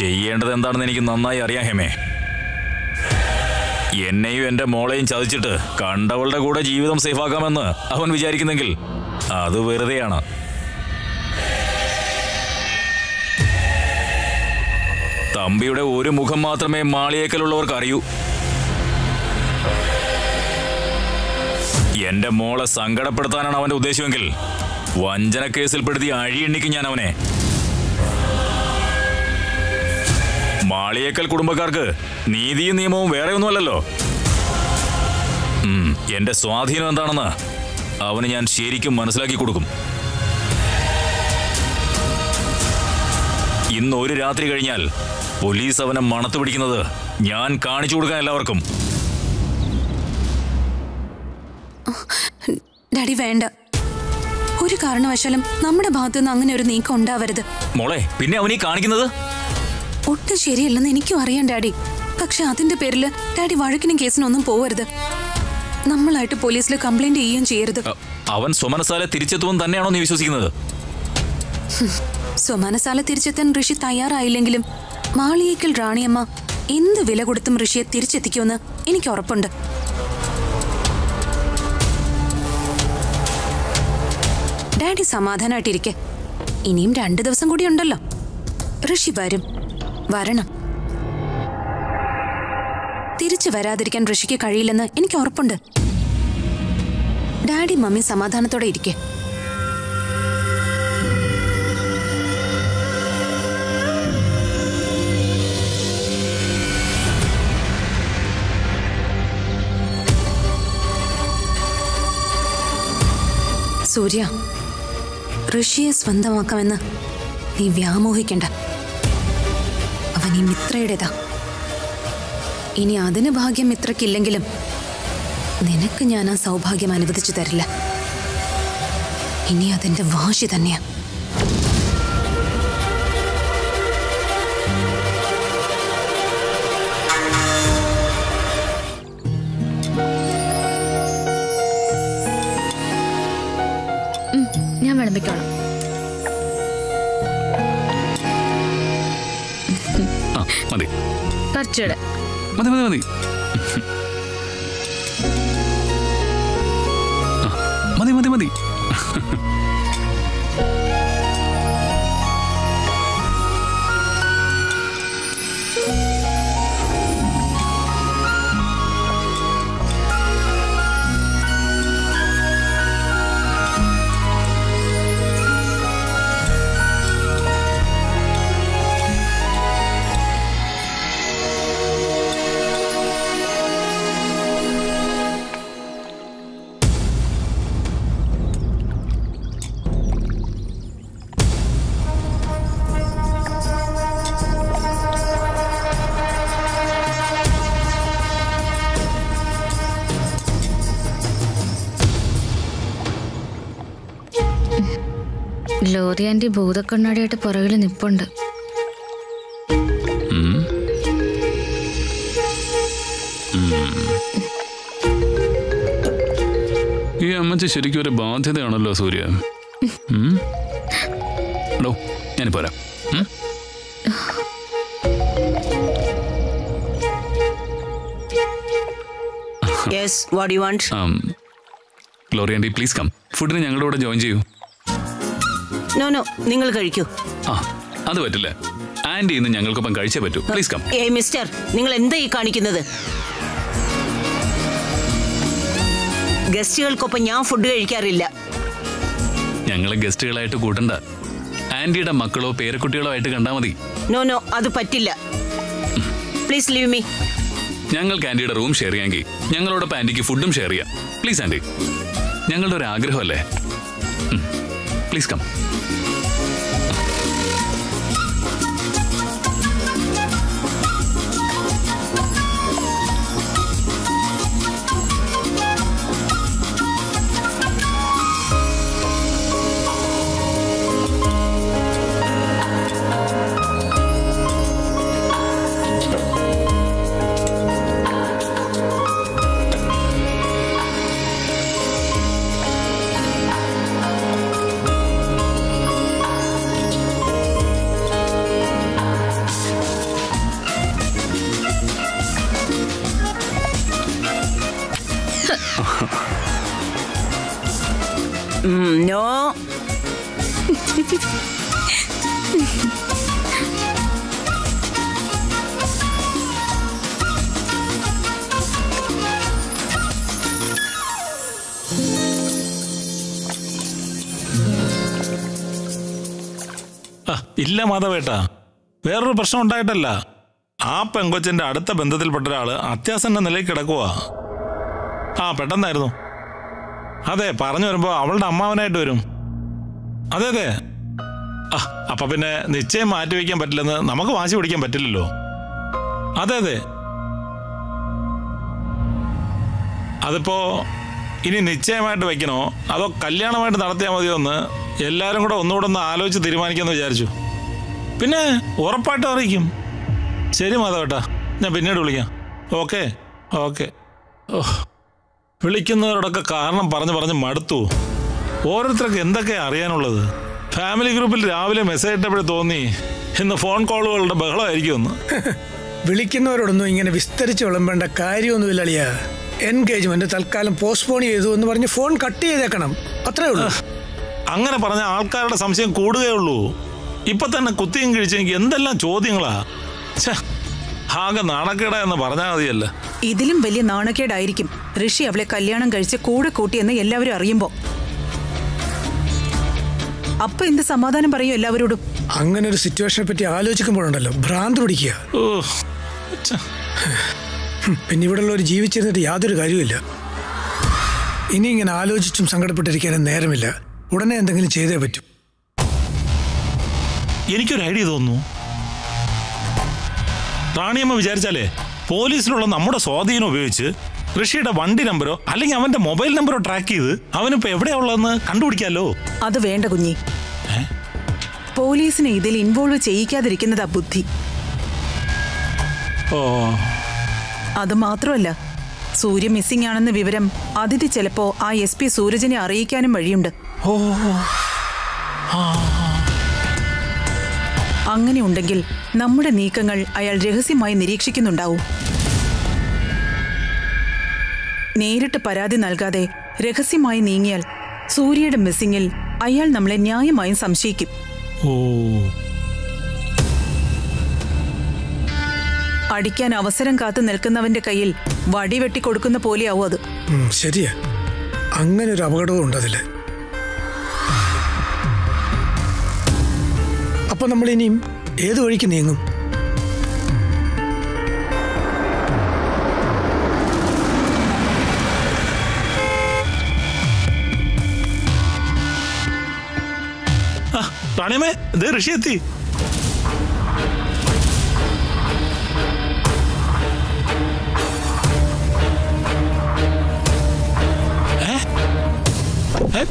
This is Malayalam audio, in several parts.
ചെയ്യേണ്ടത് എന്താണെന്ന് എനിക്ക് നന്നായി അറിയാം ഹേമേ എന്നെയും എന്റെ മോളെയും ചതിച്ചിട്ട് കണ്ടവളുടെ കൂടെ ജീവിതം സേഫാക്കാമെന്ന് അവൻ വിചാരിക്കുന്നെങ്കിൽ അത് വെറുതെയാണ് തമ്പിയുടെ ഒരു മുഖം മാത്രമേ മാളിയേക്കലുള്ളവർക്ക് അറിയൂ എന്റെ മോളെ സങ്കടപ്പെടുത്താനാണ് അവന്റെ ഉദ്ദേശമെങ്കിൽ വഞ്ചന കേസിൽപ്പെടുത്തി അഴിയെണ്ണിക്കും ഞാൻ അവനെ മാളിയേക്കൽ കുടുംബക്കാർക്ക് നീതിയും നിയമവും വേറെ ഒന്നുമല്ലല്ലോ ഉം, എന്റെ സ്വാധീനം എന്താണെന്ന് അവന് ഞാൻ ശരിക്കും മനസ്സിലാക്കി കൊടുക്കും ഇന്ന് ഒരു രാത്രി കഴിഞ്ഞാൽ പോലീസ് അവനെ മണത്തു പിടിക്കുന്നത് ഞാൻ കാണിച്ചു കൊടുക്കാൻ എല്ലാവർക്കും ഡാഡി വേണ്ട ഒരു കാരണവശാലും നമ്മുടെ ഭാഗത്തുനിന്ന് അങ്ങനെ ഒരു നീക്കം ഉണ്ടാവരുത് മോളെ പിന്നെ അവനീ കാണിക്കുന്നത് ഒട്ടും ശരിയല്ലെന്ന് എനിക്കും അറിയാം ഡാഡി പക്ഷെ അതിന്റെ പേരിൽ ഡാഡി വഴക്കിനും കേസിനും ഒന്നും പോവരുത് നമ്മളായിട്ട് പോലീസിൽ കംപ്ലൈന്റ് ചെയ്യുകയും ചെയ്യരുത് അ- അവൻ സ്വമനസാലെ തിരിച്ചെത്തുമെന്ന് തന്നെയാണോ നീ വിശ്വസിക്കുന്നത് സ്വമാനസാല തിരിച്ചെത്താൻ ഋഷി തയ്യാറായില്ലെങ്കിലും മാളിയേക്കൽ റാണിയമ്മ എന്ത് വില കൊടുത്തും ഋഷിയെ തിരിച്ചെത്തിക്കുമെന്ന് എനിക്ക് ഉറപ്പുണ്ട് ഡാഡി സമാധാനമായിട്ടിരിക്കെ ഇനിയും രണ്ടു ദിവസം കൂടി ഉണ്ടല്ലോ ഋഷി വരും വരണം തിരിച്ചു വരാതിരിക്കാൻ ഋഷിക്ക് കഴിയില്ലെന്ന് എനിക്ക് ഉറപ്പുണ്ട് ഡാഡി മമ്മി സമാധാനത്തോടെ ഇരിക്കെ സൂര്യ ഋഷിയെ സ്വന്തമാക്കാമെന്ന് നീ വ്യാമോഹിക്കണ്ട അവൻ ഈ മിത്രയുടേതാ ഇനി അതിന് ഭാഗ്യം മിത്രക്കില്ലെങ്കിലും നിനക്ക് ഞാൻ ആ സൗഭാഗ്യം അനുവദിച്ചു തരില്ല ഇനി അതിന്റെ വാശി തന്നെയാ ഞാൻ വിളമ്പിക്കോളാം ആ മതി കുറച്ചുകൂടെ മതി മതി മതി ആ, മതി മതി മതി ഗ്ലോറി ആൻറ്റി ഭൂതക്കണ്ണാടിയായിട്ട് പുറകിൽ നിപ്പുണ്ട് ഉം. ഈ അമ്മച്ചി ശരിക്കും ഒരു ബാധ്യതയാണല്ലോ സൂര്യ ഉം? എടോ ഞാനിപ്പോ വരാം ഉം? Yes what you want um, Glory aunty please come ഫുഡിന് ഞങ്ങളുടെ കൂടെ ജോയിൻ ചെയ്യൂ നോ നോ നിങ്ങൾ കഴിക്കൂ ആ അത് പറ്റില്ല ആൻറ്റി ഇന്ന് ഞങ്ങൾക്കൊപ്പം കഴിച്ചേ പറ്റൂ പ്ലീസ് കം ഏ മിസ്റ്റർ നിങ്ങൾ എന്താ ഈ കാണിക്കുന്നത് ഗസ്റ്റുകൾക്കൊപ്പം ഞാൻ ഫുഡ് കഴിക്കാറില്ല ഞങ്ങളെ ഗസ്റ്റുകളായിട്ട് കൂട്ടണ്ട ആൻറ്റിയുടെ മക്കളോ പേരക്കുട്ടികളോ ആയിട്ട് കണ്ടാൽ മതി നോ നോ അത് പറ്റില്ല പ്ലീസ് ലീവ് മീ ഞങ്ങൾക്ക് ആൻറ്റിയുടെ റൂം ഷെയർ ചെയ്യാമെങ്കിൽ ഞങ്ങളോടൊപ്പം ആൻറ്റിക്ക് ഫുഡും ഷെയർ ചെയ്യാം പ്ലീസ് ആൻറ്റി ഞങ്ങളുടെ ഒരു ആഗ്രഹമല്ലേ പ്ലീസ് കം നോ ആ, ഇല്ല മാധവേട്ട വേറൊരു പ്രശ്നം ഉണ്ടായിട്ടല്ല ആ പെങ്കൊച്ചന്റെ അടുത്ത ബന്ധത്തിൽപ്പെട്ട ഒരാള് അത്യാസന്ന നിലയിൽ കിടക്കുവാ ആ പെട്ടെന്നായിരുന്നു അതെ പറഞ്ഞു വരുമ്പോ അവളുടെ അമ്മാവനായിട്ട് വരും അതെ അതെ ആ അപ്പൊ പിന്നെ നിശ്ചയം മാറ്റി വയ്ക്കാൻ പറ്റില്ലെന്ന് നമുക്ക് വാശി പിടിക്കാൻ പറ്റില്ലല്ലോ അതെ അതെ അതിപ്പോ ഇനി നിശ്ചയമായിട്ട് വെക്കണോ അതോ കല്യാണമായിട്ട് നടത്തിയാൽ മതിയോ എന്ന് എല്ലാരും കൂടെ ഒന്നുകൂടെ ഒന്ന് ആലോചിച്ച് തീരുമാനിക്കാമെന്ന് വിചാരിച്ചു പിന്നെ ഉറപ്പായിട്ടും അറിയിക്കും ശരി മാധവേട്ടാ ഞാൻ പിന്നീട് വിളിക്കാം ഓക്കെ ഓക്കെ ഓ വിളിക്കുന്നവരോടൊക്കെ കാരണം പറഞ്ഞു പറഞ്ഞ് മടുത്തു ഓരോരുത്തർക്ക് എന്തൊക്കെയാ അറിയാനുള്ളത് ഫാമിലി ഗ്രൂപ്പിൽ രാവിലെ മെസ്സേജ് ഇട്ടപ്പോഴേ തോന്നി ഇന്ന് ഫോൺ കോളുകളുടെ ബഹളമായിരിക്കുമെന്ന് വിളിക്കുന്നവരോടൊന്നും ഇങ്ങനെ വിസ്തരിച്ച് വിളമ്പേണ്ട കാര്യമൊന്നുമില്ല അളിയ എൻഗേജ്മെന്റ് തൽക്കാലം പോസ്റ്റ്പോൺ ചെയ്തു എന്ന് പറഞ്ഞ് ഫോൺ കട്ട് ചെയ്തേക്കണം അത്രേ ഉള്ളൂ അങ്ങനെ പറഞ്ഞ ആൾക്കാരുടെ സംശയം കൂടുകയുള്ളൂ ഇപ്പൊ തന്നെ കുത്തിയും കിഴിച്ചെങ്കിൽ എന്തെല്ലാം ചോദ്യങ്ങളാ ഛെ, ആകെ നാണക്കേട എന്ന് പറഞ്ഞാൽ മതിയല്ല ഇതിലും വലിയ നാണക്കേടായിരിക്കും ഋഷി അവളെ കല്യാണം കഴിച്ച് കൂടെ കൂട്ടിയെന്ന് എല്ലാവരും അറിയുമ്പോ അപ്പൊ എന്ത് സമാധാനം പറയും എല്ലാവരോടും അങ്ങനെ ഒരു സിറ്റുവേഷനെ പറ്റി ആലോചിക്കുമ്പോഴുണ്ടല്ലോ ഭ്രാന്ത് പിടിക്കുക ഓ ഛെ, ഹും, പിന്നെ ഇവിടെയുള്ള ഒരു ജീവിച്ചിരുന്നിട്ട് യാതൊരു കാര്യമില്ല ഇനി ഇങ്ങനെ ആലോചിച്ചും സങ്കടപ്പെട്ടിരിക്കാനും നേരമില്ല ഉടനെ എന്തെങ്കിലും ചെയ്തേ പറ്റൂ എനിക്കൊരു ഐഡിയ തോന്നുന്നു റാണിയമ്മ വിചാരിച്ചാലേ പോലീസിലുള്ള നമ്മുടെ സ്വാധീനം ഉപയോഗിച്ച് ഋഷിയുടെ വണ്ടി നമ്പറോ അല്ലെങ്കിൽ അവന്റെ മൊബൈൽ നമ്പറോ ട്രാക്ക് ചെയ്ത് അവനിപ്പോ എവിടെയാ ഉള്ളതെന്ന് കണ്ടുപിടിക്കാലോ അത് വേണ്ട കുഞ്ഞി പോലീസിനെ ഇതിൽ ഇൻവോൾവ് ചെയ്യിക്കാതിരിക്കുന്നതാ ബുദ്ധി ഓ അത് മാത്രമല്ല സൂര്യ മിസ്സിംഗ് ആണെന്ന വിവരം അതിഥി ചിലപ്പോ ആ എസ് പി സൂരജിനെ അറിയിക്കാനും വഴിയുണ്ട് ഓ അങ്ങനെ ഉണ്ടെങ്കിൽ നമ്മുടെ നീക്കങ്ങൾ അയാൾ രഹസ്യമായി നിരീക്ഷിക്കുന്നുണ്ടാവും നേരിട്ട് പരാതി നൽകാതെ രഹസ്യമായി നീങ്ങിയാൽ സൂര്യയുടെ മിസ്സിങ്ങിൽ അയാൾ നമ്മളെ ന്യായമായും സംശയിക്കും ഓ അടിക്കാൻ അവസരം കാത്തു നിൽക്കുന്നവന്റെ കയ്യിൽ വടി വെട്ടിക്കൊടുക്കുന്ന പോലെയാവും അത് ഉം, ശരിയാ അങ്ങനെ ഒരു അപകടവും ഉണ്ട് അതില് അപ്പൊ നമ്മൾ ഇനിയും ഏത് വഴിക്ക് നീങ്ങും ആ, റാണിയമ്മേ ദേ ഋഷി എത്തി ഏ? ഏ?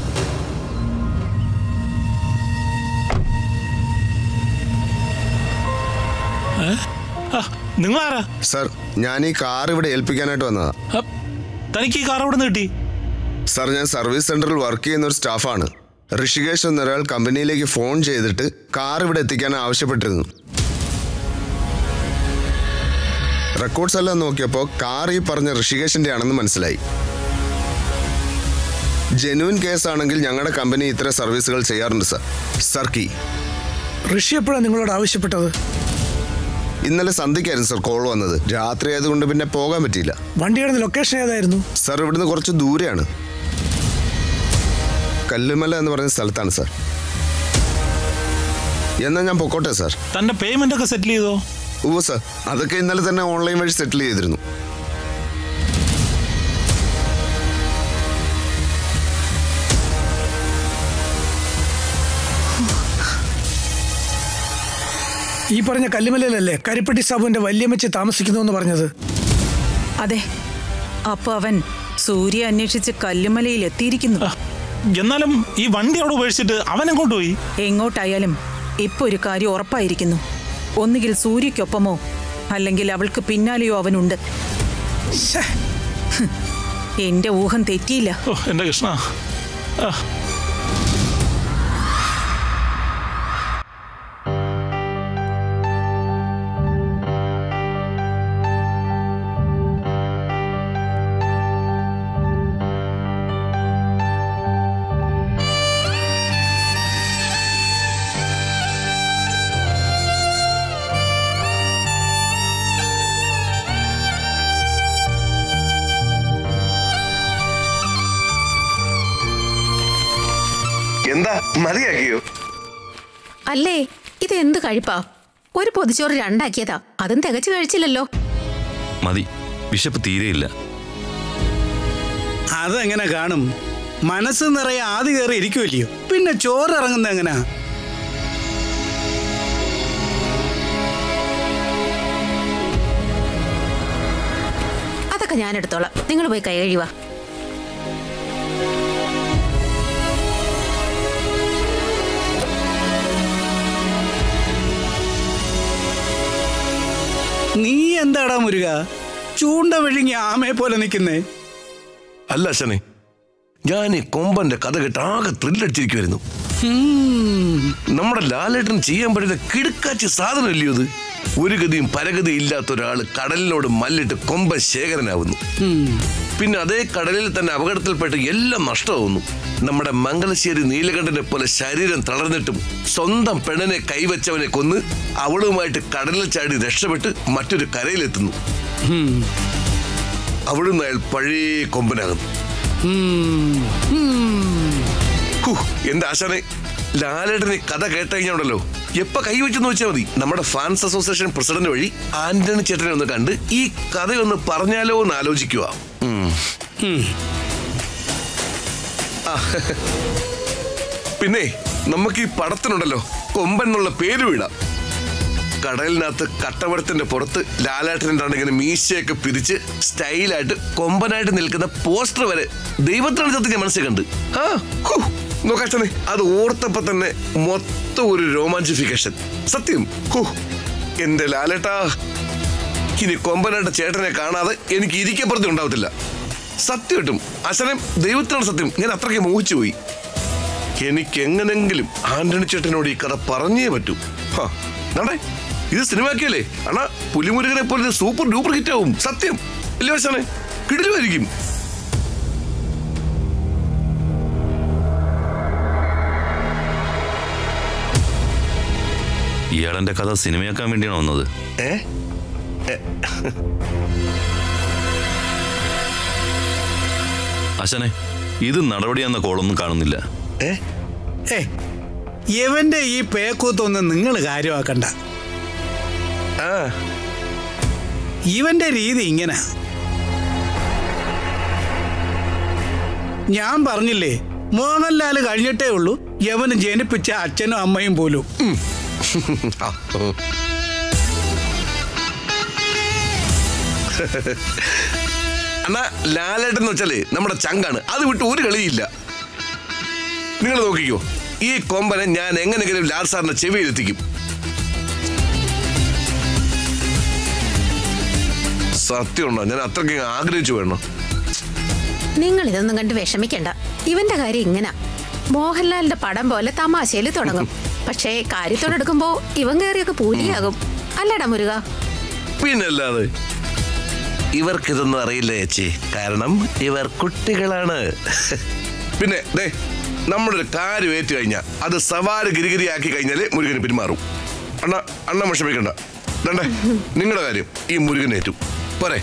ഏ? ആ, നിങ്ങളാരാ സർ ഞാൻ ഈ കാർ ഇവിടെ ഏൽപ്പിക്കാനായിട്ട് വന്നതാ ആ, തനിക്ക് ഈ കാർ എവിടെ നിന്ന് കിട്ടി സർ ഞാൻ സർവീസ് സെന്ററിൽ വർക്ക് ചെയ്യുന്ന ഒരു സ്റ്റാഫാണ് ഋഷികേഷ് എന്നൊരാൾ കമ്പനിയിലേക്ക് ഫോൺ ചെയ്തിട്ട് കാർ ഇവിടെ എത്തിക്കാൻ ആവശ്യപ്പെട്ടിരുന്നു റെക്കോർഡ്സ് എല്ലാം നോക്കിയപ്പോൾ കാർ ഈ പറഞ്ഞ ഋഷികേഷിന്റെ ആണെന്ന് മനസ്സിലായി ജെനുവിൻ കേസാണെങ്കിൽ ഞങ്ങളുടെ കമ്പനി ഇത്തരം സർവീസുകൾ ചെയ്യാറുണ്ട് സർ സർ കീ ഋഷി എപ്പോഴാണ് നിങ്ങളോട് ആവശ്യപ്പെട്ടത് ഇന്നലെ സന്ധ്യയ്ക്കായിരുന്നു സർ കോൾ വന്നത് രാത്രി ആയതുകൊണ്ട് പിന്നെ പോകാൻ പറ്റിയില്ല വണ്ടിയുടെ ലൊക്കേഷൻ ഏതായിരുന്നു സർ ഇവിടുന്ന് കുറച്ച് ദൂരെയാണ് കല്ലുമല എന്ന് പറയുന്ന സ്ഥലത്താണ് സർ എന്നാൽ ഞാൻ പൊക്കോട്ടെ സർ തന്റെ പേയ്മെന്റ് ഒക്കെ സെറ്റിൽ ചെയ്തോ ഓ സർ അതൊക്കെ ഇന്നലെ തന്നെ ഓൺലൈൻ വഴി സെറ്റിൽ ചെയ്തിരുന്നു ഈ പറഞ്ഞ കല്ലുമലയിലല്ലേ കരിപ്പെട്ടി സാബുവിന്റെ വല്യമ്മച്ചി താമസിക്കുന്നു എന്ന് പറഞ്ഞത് അതെ അപ്പൊ അവൻ സൂര്യ അന്വേഷിച്ച് കല്ലുമലയിൽ എത്തിയിരിക്കുന്നു ആ, എന്നാലും ഈ വണ്ടി അവിടെ ഉപേക്ഷിച്ചിട്ട് അവൻ എങ്ങോട്ട് പോയി എങ്ങോട്ടായാലും ഇപ്പൊ ഒരു കാര്യം ഉറപ്പായിരിക്കുന്നു ഒന്നുകിൽ സൂര്യക്കൊപ്പമോ അല്ലെങ്കിൽ അവൾക്ക് പിന്നാലെയോ അവനുണ്ട് ശ്ശേ, എന്റെ ഊഹം തെറ്റിയില്ല ഓ എന്റെ കൃഷ്ണ ആ, എന്താ മതിയാക്കിയോ അല്ലേ ഇത് എന്ത് കഴിപ്പാ ഒരു പൊതിച്ചോറ് രണ്ടാക്കിയതാ അതും തികച്ചു കഴിച്ചില്ലല്ലോ മതി വിശപ്പ് തീരെയില്ല അതെങ്ങനെ കാണും മനസ്സ് നിറയെ ആദ്യ കയറി ഇരിക്കുമല്ലയോ പിന്നെ ചോറ് ഇറങ്ങുന്ന എങ്ങനാ അതൊക്കെ ഞാൻ എടുത്തോളാം നിങ്ങൾ പോയി കൈ കഴിയുവാ നീ എന്താടാ മുരുക ചൂണ്ട വിഴുങ്ങി ആമയെ പോലെ നിൽക്കുന്നേ അല്ല അച്ഛനെ ഞാൻ ഈ കൊമ്പന്റെ കഥ കേട്ട് ആകെ ത്രില്ലടിച്ചിരിക്കുമായിരുന്നു നമ്മുടെ ലാലേട്ടൻ ചെയ്യാൻ പറ്റുന്ന കിടുക്കാച്ചി സാധനം അല്ലയോ ഇത് ഒരു ഗതിയും പരഗതിയും ഇല്ലാത്ത ഒരാൾ കടലിനോട് മല്ലിട്ട് കൊമ്പൻ ശേഖരനാവുന്നു പിന്നെ അതേ കടലിൽ തന്നെ അപകടത്തിൽപ്പെട്ട് എല്ലാം നഷ്ടമാവുന്നു നമ്മുടെ മംഗലശ്ശേരി നീലകണ്ഠനെ പോലെ ശരീരം തളർന്നിട്ടും സ്വന്തം പെണ്ണിനെ കൈവച്ചവനെ കൊന്ന് അവളുമായിട്ട് കടലിൽ ചാടി രക്ഷപ്പെട്ട് മറ്റൊരു കരയിലെത്തുന്നു അവിടുന്ന് അയാൾ പഴയ കൊമ്പനാകുന്നു ഹൂ, എന്റെ ആശാനെ ലാലേട്ടനെ കഥ കേട്ട് കഴിഞ്ഞുണ്ടല്ലോ എപ്പ കൈവച്ചെന്ന് വെച്ചാൽ മതി നമ്മുടെ ഫാൻസ് അസോസിയേഷൻ പ്രസിഡന്റ് വഴി ആന്റണി ചേട്ടനെ ഒന്ന് കണ്ട് ഈ കഥയൊന്ന് പറഞ്ഞാലോ എന്ന് ആലോചിക്കുക പിന്നെ നമുക്ക് ഈ പടത്തിനുണ്ടല്ലോ കൊമ്പൻ എന്നുള്ള പേര് വിടാം കടലിനകത്ത് കട്ടവടത്തിന്റെ പുറത്ത് ലാലാട്ടനുണ്ടാണ് ഇങ്ങനെ മീശയൊക്കെ പിരിച്ച് സ്റ്റൈലായിട്ട് കൊമ്പനായിട്ട് നിൽക്കുന്ന പോസ്റ്റർ വരെ ദൈവത്തിനാണ് സത്യം ഞാൻ മനസ്സിൽ കണ്ട് ആ ഹൂ, നോക്കാച്ചനെ അത് ഓർത്തപ്പോ തന്നെ മൊത്തം ഒരു രോമാഞ്ചിഫിക്കേഷൻ സത്യം ഹൂ എന്റെ ലാലേട്ടാ ഇനി കൊമ്പനായിട്ട് ചേട്ടനെ കാണാതെ എനിക്ക് ഇരിക്കപ്പുറത്ത് ഉണ്ടാവത്തില്ല സത്യം കിട്ടും അച്ഛനെ ദൈവത്തിനാണ് സത്യം ഞാൻ അത്രയ്ക്ക് മോഹിച്ചു പോയി എനിക്ക് എങ്ങനെങ്കിലും ആന്റണി ചേട്ടനോട് ഈ കഥ പറഞ്ഞേ പറ്റൂ ഹാ, ദാണ്ടേ, ഇത് സിനിമാക്കിയല്ലേ അണ്ണാ പുലിമുരുകനെ പോലെ സൂപ്പർ ഡൂപ്പർ ഹിറ്റ് ആവും സത്യം ഇല്ലേ വശാനെ കിടിലുമായിരിക്കും ഇയാളെന്റെ കഥ സിനിമയാക്കാൻ വേണ്ടിയാണ് വന്നത് ഏ ഏ, അശനെ ഇത് നടപടിയെന്ന കോളൊന്നും കാണുന്നില്ല ഏ ഏ ഇവന്റെ ഈ പേക്കൂത്തൊന്നും നിങ്ങൾ കാര്യമാക്കണ്ട ആ ഇവന്റെ രീതി ഇങ്ങനെ ഞാൻ പറഞ്ഞില്ലേ മോഹൻലാൽ കഴിഞ്ഞിട്ടേ ഉള്ളൂ യവന് ജനിപ്പിച്ച അച്ഛനും അമ്മയും പോലും ആ, ഉം. അണ്ണാ ലാലേട്ടൻ എന്ന് വെച്ചാലേ നമ്മുടെ ചങ്കാണ് അത് വിട്ട് ഒരു കളിയില്ല നിങ്ങൾ നോക്കിക്കോ ഈ കൊമ്പനെ ഞാൻ എങ്ങനെയെങ്കിലും ലാൽ സാറിന്റെ ചെവിയിലെത്തിക്കും സത്യമുണ്ടോ ഞാൻ അത്രയ്ക്ക് ആഗ്രഹിച്ചു വേണം നിങ്ങൾ ഇതൊന്നും കണ്ട് വിഷമിക്കണ്ട ഇവന്റെ കാര്യം ഇങ്ങനാ മോഹൻലാലിന്റെ പടം പോലെ തമാശയിൽ തുടങ്ങും പക്ഷേ കാര്യത്തോടെടുക്കുമ്പോ ഇവൻ കയറിയൊക്കെ പൂലിയാകും അല്ലടാ മുരുക പിന്നല്ലാതെ ഇവർക്കിതൊന്നും അറിയില്ല ചേച്ചി കാരണം ഇവർ കുട്ടികളാണ് പിന്നെ ദേ നമ്മളൊരു കാര്യം ഏറ്റു കഴിഞ്ഞാൽ അത് സവാര് ഗിരിഗിരിയാക്കി കഴിഞ്ഞാലേ മുരുകന് പിന്മാറും അണ്ണ അണ്ണ വിഷമിക്കണ്ട രണ്ടേ നിങ്ങളുടെ കാര്യം ഈ മുരുകൻ ഏറ്റു പോരെ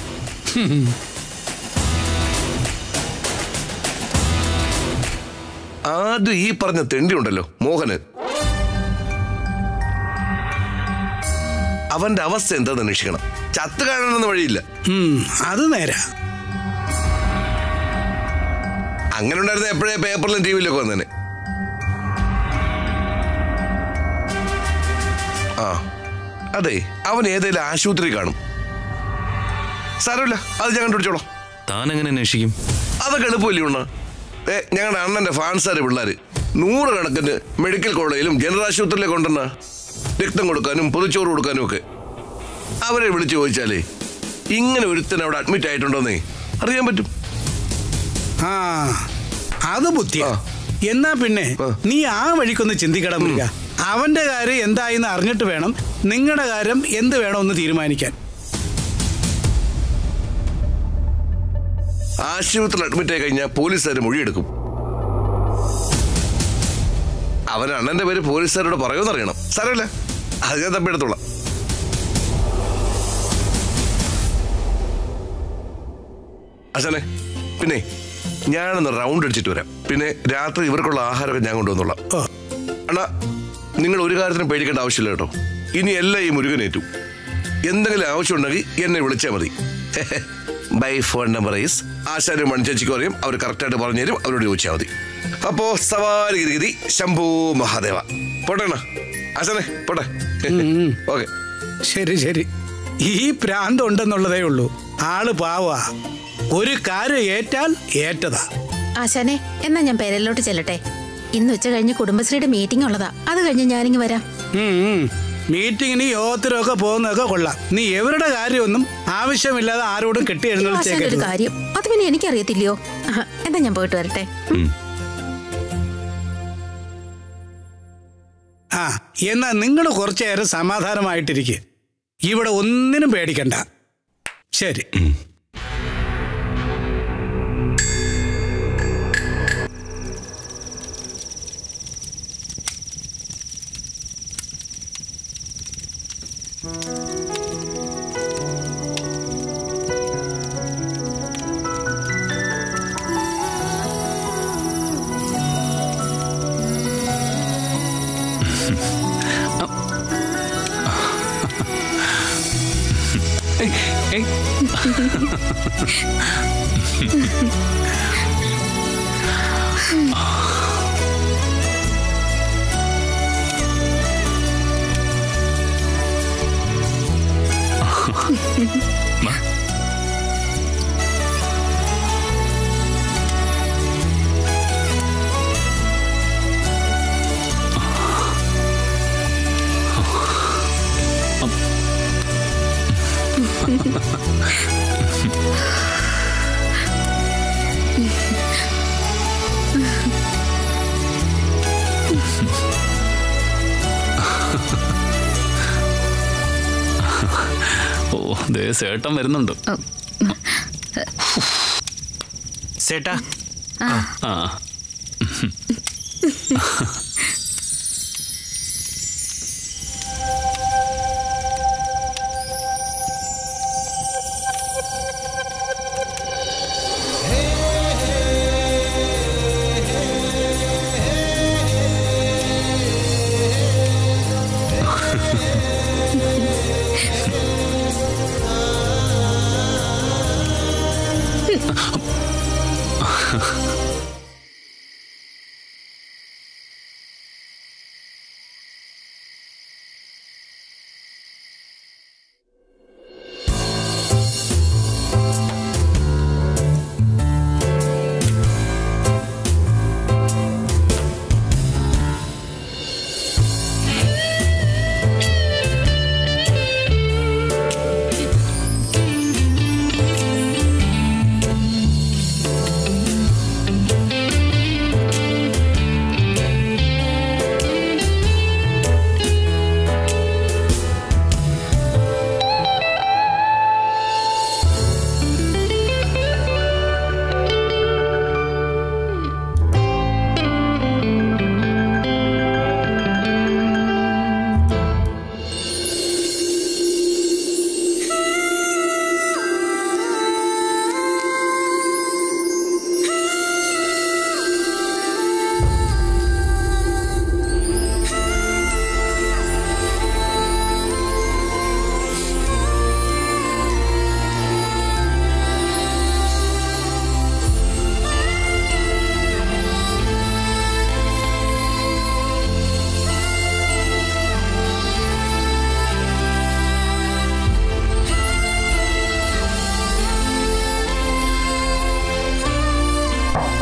ആദ്യം ഈ പറഞ്ഞ തെണ്ടി ഉണ്ടല്ലോ മോഹന് അവന്റെ അവസ്ഥ എന്താന്ന് അന്വേഷിക്കണം ചത്ത് കാണണമെന്ന് വഴിയില്ല അത് നേരാ അങ്ങനെ ഉണ്ടായിരുന്ന എപ്പോഴേ പേപ്പറിലും ടി വിയിലൊക്കെ വന്നേനെ ആ അതെ അവൻ ഏതെങ്കിലും ആശുപത്രി കാണും സാരമില്ല അത് ഞാൻ കണ്ടുപിടിച്ചോളാം താൻ എങ്ങനെ അന്വേഷിക്കും അതൊക്കെ എളുപ്പമില്ല ഉണ്ണ ഏ ഞങ്ങളുടെ അണ്ണന്റെ ഫാൻസാര് പിള്ളേര് നൂറുകണക്കിന് മെഡിക്കൽ കോളേജിലും ജനറൽ ആശുപത്രിയിലെ കൊണ്ടുവന്ന രക്തം കൊടുക്കാനും പൊതിച്ചോറ് കൊടുക്കാനും ഒക്കെ അവരെ വിളിച്ചു ചോദിച്ചാലേ ഇങ്ങനെ ഒരുത്തൻ അവിടെ അഡ്മിറ്റ് ആയിട്ടുണ്ടോന്നേ അറിയാൻ പറ്റും ആ അത് ബുദ്ധിയാ എന്നാ പിന്നെ നീ ആ വഴിക്കൊന്ന് ചിന്തിക്കട മുരുക അവന്റെ കാര്യം എന്തായിന്ന് അറിഞ്ഞിട്ട് വേണം നിങ്ങളുടെ കാര്യം എന്ത് വേണമെന്ന് തീരുമാനിക്കാൻ ആശുപത്രിയിൽ അഡ്മിറ്റ് ആയി കഴിഞ്ഞാൽ പോലീസുകാർ മൊഴിയെടുക്കും അവൻ അണ്ണന്റെ പേര് പോലീസുകാരോട് പറയുമെന്നറിയണം സാരമില്ല അത് ഞാൻ തപ്പിയെടുത്തോളാം അച്ഛനെ പിന്നെ ഞാനൊന്ന് റൗണ്ട് അടിച്ചിട്ട് വരാം പിന്നെ രാത്രി ഇവർക്കുള്ള ആഹാരമൊക്കെ ഞാൻ കൊണ്ടുവന്നോളാം അണ്ണാ നിങ്ങൾ ഒരു കാര്യത്തിനും പേടിക്കേണ്ട ആവശ്യമില്ല കേട്ടോ ഇനി എല്ലാം ഈ മുരുകനേറ്റു എന്തെങ്കിലും ആവശ്യമുണ്ടെങ്കിൽ എന്നെ വിളിച്ചാൽ മതി ബൈ ഫോൺ നമ്പർ ഈസ് ആശാനും മണിച്ചേച്ചിക്ക് പറയും അവർ കറക്റ്റായിട്ട് പറഞ്ഞു തരും അവരോട് ചോദിച്ചാൽ മതി അപ്പോ സവാരി ഗിരിഗിരി ശംഭു മഹാദേവ പോട്ടെ അണ്ണാ ആശാനെ പോട്ടെ ഓക്കെ ശരി ശരി ഈ പ്രാന്തം ഉണ്ടെന്നുള്ളതേ ഉള്ളൂ ആള് പാവാ ഒരു കാര്യം ഏറ്റാൽ ഏറ്റതാ ആശാനെ എന്നാ ഞാൻ പേരലോട്ട് ചെല്ലട്ടെ ഇന്ന് ഉച്ച കഴിഞ്ഞ് കുടുംബശ്രീയുടെ മീറ്റിംഗ് ഉള്ളതാ അത് കഴിഞ്ഞ് ഞാനിങ്ങ് വരാം ഉം, ഉം. മീറ്റിങ്ങിന് യോഗത്തിനൊക്കെ പോകുന്നതൊക്കെ കൊള്ളാം നീ എവരുടെ കാര്യമൊന്നും ആവശ്യമില്ലാതെ ആരോടും കെട്ടി ആശാന്റെ ഒരു എഴുന്നള്ളിച്ചേക്കരുത് കാര്യം അത് പിന്നെ എനിക്കറിയത്തില്ലയോ ആഹ്, എന്നാ ഞാൻ പോയിട്ട് വരട്ടെ ആ എന്നാ നിങ്ങൾ കുറച്ചു നേരം സമാധാനമായിട്ടിരിക്കുക ഇവിടെ ഒന്നിനും പേടിക്കണ്ട ശരി ഓ ദേ സേട്ടൻ വരുന്നുണ്ട് സേട്ടാ ആ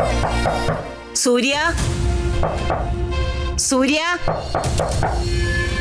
സൂര്യ സൂര്യ